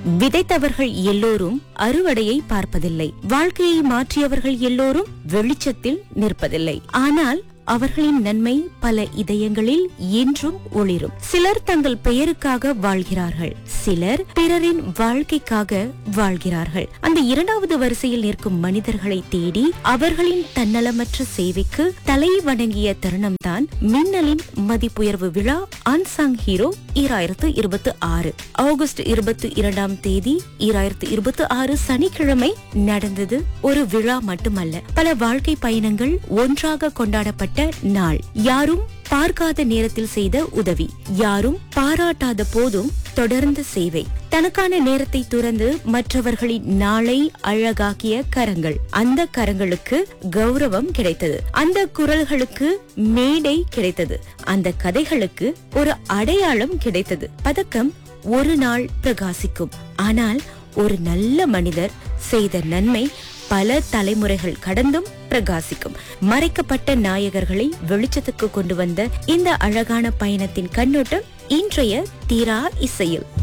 விதைத்தவர்கள் எல்லோரும் அறுவடையை பார்ப்பதில்லை வாழ்க்கையை மாற்றியவர்கள் எல்லோரும் வெளிச்சத்தில் நிற்பதில்லை ஆனால் அவர்களின் நன்மை பல இதயங்களில் என்றும் ஒளிரும் சிலர் தங்கள் பெயருக்காக வாழ்கிறார்கள் சிலர் பிறரின் வாழ்க்கைக்காக வாழ்கிறார்கள் அந்த இரண்டாவது வரிசையில் நிற்கும் மனிதர்களை தேடி அவர்களின் தன்னலமற்ற சேவைக்கு தலை வணங்கிய தருணம்தான் மின்னலின் மதிப்புயர்வு விழா அன்சாங் ஹீரோ ஈராயிரத்து இருபத்தி ஆறு ஆகஸ்ட் இருபத்தி இரண்டாம் தேதி ஈராயிரத்து இருபத்தி ஆறு சனிக்கிழமை நடந்தது ஒரு விழா மட்டுமல்ல பல வாழ்க்கை பயணங்கள் ஒன்றாக கொண்டாடப்பட்ட நாள் யாரும் பார்க்காத நேரத்தில் செய்த உதவி யாரும் பாராட்டாத போதும் தொடர்ந்த சேவை தனக்கான நேரத்தை துறந்து மற்றவர்களின் நாளை அழகாக்கிய கரங்கள் அந்த கரங்களுக்கு கௌரவம் கிடைத்தது அந்த குரல்களுக்கு மேடை கிடைத்தது அந்த கதைகளுக்கு ஒரு அடையாளம் கிடைத்தது பதக்கம் ஒரு நாள் பிரகாசிக்கும் ஆனால் ஒரு நல்ல மனிதர் செய்த நன்மை பல தலைமுறைகள் கடந்தும் பிரகாசிக்கும் மறைக்கப்பட்ட நாயகர்களை வெளிச்சத்துக்கு கொண்டு வந்த இந்த அழகான பயணத்தின் கண்ணோட்டம் இன்றைய தீரா இசையில்